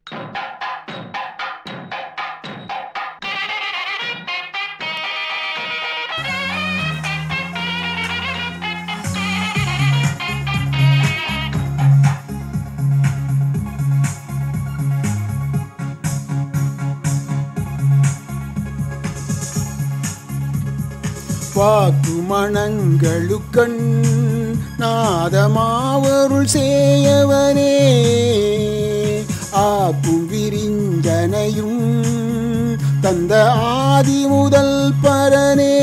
வாக்கு மணங்களுக்கண் நாதமாவருள் சேயவனே ஆக்கும் விரிஞ்சனையும் தந்த ஆதி முதல் பரனே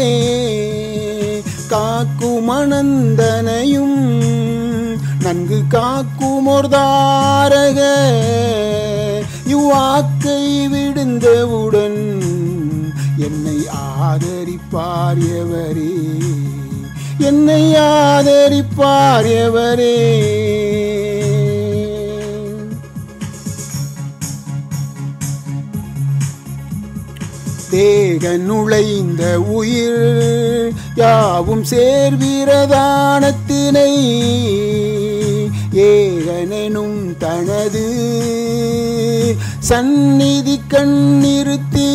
காக்கும் அனந்தனையும் நன்கு காக்குமோர் தாரக இவ்வாக்கை விடுந்தவுடன் என்னை ஆதரிப்பார் எவரே என்னை ஆதரிப்பார் எவரே தேக நுழைந்த உயிர் யாவும் சேர்விரதானத்தினை ஏகனெனும் தனது சந்நிதி கண்ணிறுத்தி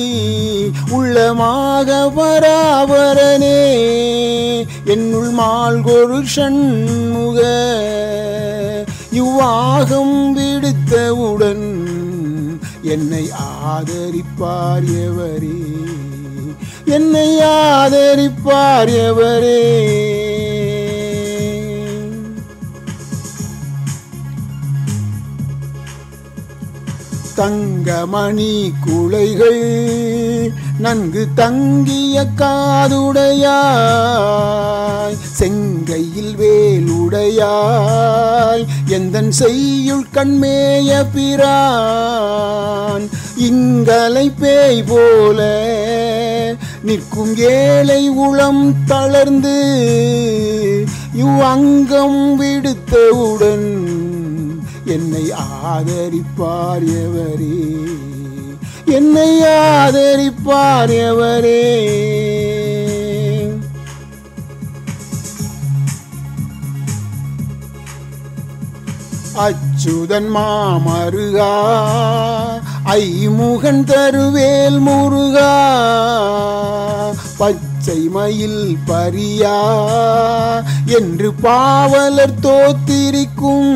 உள்ளமாக வராவரனே என்னுள் மால்கொரு சண்முக இவ்வாகம் விடுத்தவுடன் என்னை ஆதரிப்பார் எவரே என்னை ஆதரிப்பார் எவரே தங்கமணி குலைகள் நன்கு தங்கிய காதுடையாய் செங்கையில் வேலுடையாய் எந்தன் செய்யுள் கண்மேய பிரான் இங்கலை பேய் போல நிற்கும் ஏழை உளம் தளர்ந்து இவ்வங்கம் விடுத்தவுடன் என்னை ஆதரிப்பார் எவரே என்னை ஆதரிப்பார் எவரே அச்சுதன் மாமருகா ஐமுகன் தருவேல் முருகா பச்சை மயில் பரியா என்று பாவலர் தோத்திரிக்கும்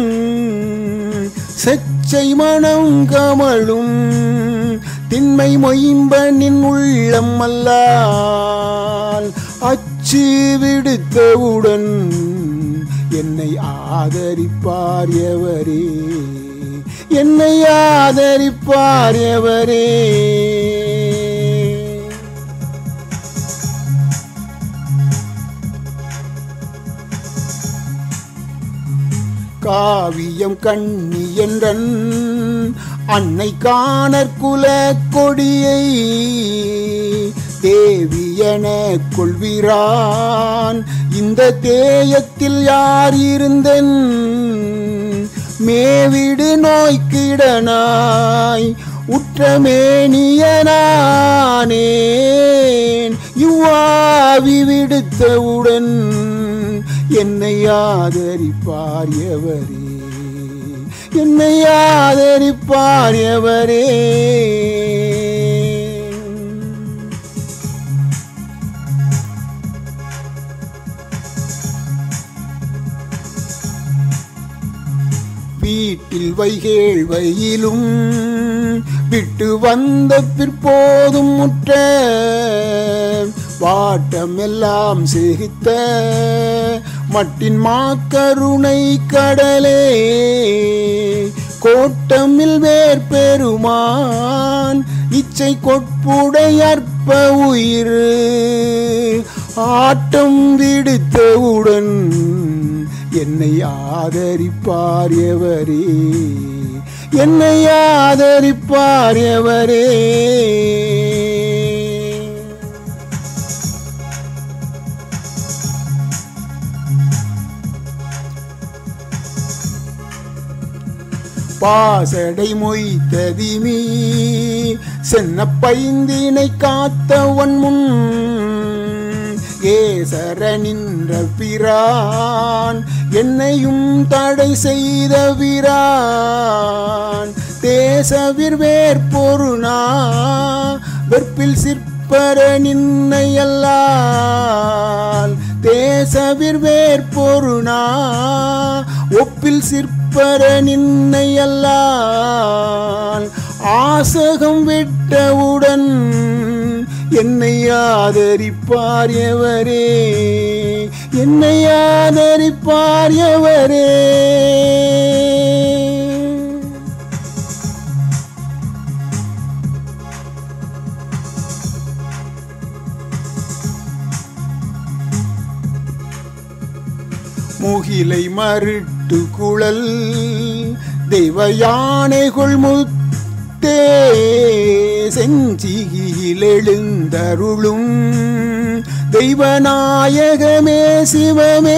செச்சை மனம் கமழும் திண்மை மொயம்பனின் உள்ளம் அல்லால் அச்சு விடுத்தவுடன் என்னை ஆதரிப்பார் எவரே என்னை ஆதரிப்பார் எவரே காவியம் கண்ணி என்றன் அன்னை காணற்குல கொடியை தேவியன கொள்கிறான் இந்த தேயத்தில் யார் இருந்தன் மேவிடு நோய்க்கிடனாய் உற்றமேனியனானேன் இவ்வாவி விடுத்தவுடன் என்னை ஆதரிப்பார் எவரே என்னை ஆதரிப்பார் எவரே வீட்டில் வைகேள் வயிலும் விட்டு வந்த பிற்போதும் முற்ற வாட்டமெல்லாம் சேகித்த மட்டின் மாக்கருணை கடலே கோட்டமில் வேர் பெருமான் இச்சை கொட்புடையற்ப உயிர் ஆட்டம் விடுத்தவுடன் என்னை ஆதரிப்பார் எவரே என்னை ஆதரிப்பார் எவரே பாசடை மொய்த்ததிமி சென்ன பைந்தினை காத்தவன் முன் ஏசர நின்ற பிரான் என்னையும் தடை செய்த வீரான் தேசவிர்வேர் பொருணா வெற்பில் சிற்பர நின்னையல்லால் தேசவிர்வேர் பொருணா ஒப்பில் சிற்பர நின்னையல்லால் ஆசகம் விட்டவுடன் என்னை ஆதரிப்பார் எவரே என்னை ஆதரிப்பார் எவரே முகிலை மருட்டு குழல் தெய்வ யானைகள் முத்தே செஞ்சியில் எழுந்தருளும் தெய்வநாயகமே சிவமே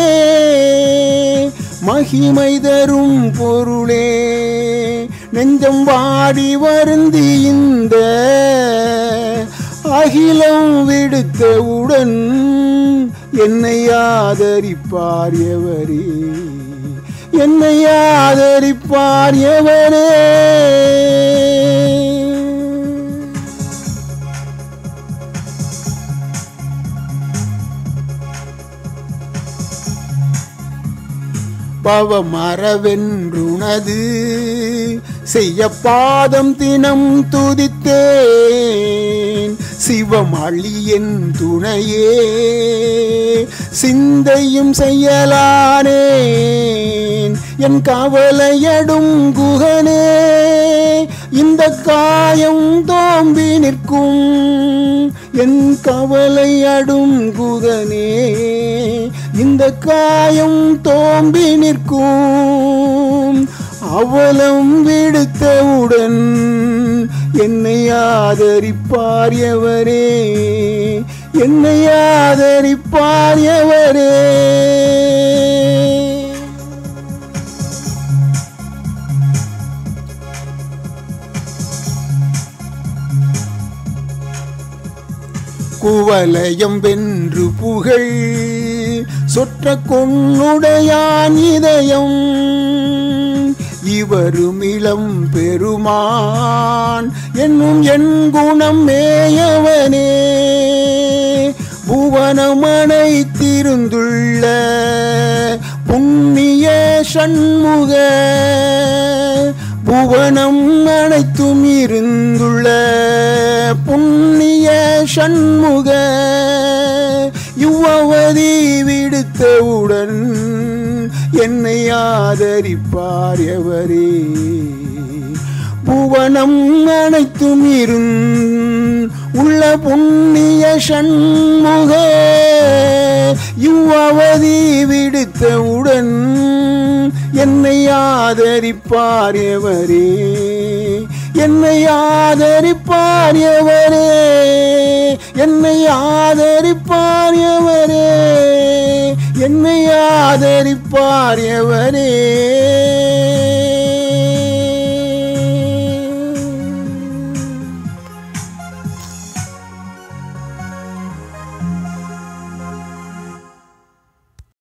மகிமை தரும் பொருளே நெஞ்சம் வாடி வருந்தி இந்த அகிலம் விடுத்தவுடன் என்னை ஆதரிப்பார் எவரே என்னை ஆதரிப்பார் எவரே பவமரவென்றுனது செய்ய பாதம் தினம் துதித்தேன் சிவமளியின் துணையே சிந்தையும் செய்யலானேன் என் கவலையடும் குகனே இந்த காயம் தோம்பி நிற்கும் என் கவலையடும் குகனே இந்த காயம் தோம்பி நிற்கும் அவலம் விடுத்தவுடன் என்னை ஆதரிப்பார் எவரே என்னை ஆதரிப்பார் எவரே குவலயம் வென்று புகழ் சொற்ற கொன்னுடையான் இதயம் இவரும் இளம் பெருமான் என்னும் என் குணம் மேயவனே புவனமனை திருந்துள்ள புண்ணிய சண்முக புவனம் அனைத்தும் இருந்துள்ள புண்ணிய சண்முக இவ்வவதி விடுத்தவுடன் என்னை ஆதரிப்பார் எவரே புவனம் அனைத்தும் இருந் உள்ள புண்ணிய சண்முக இவ்வவதி விடுத்தவுடன் என்னை ஆதரிப்பார் எவரே என்னை ஆதரிப்பார் எவரே என்னை ஆதரிப்பார் எவரே என்னை ஆதரிப்பார் எவரே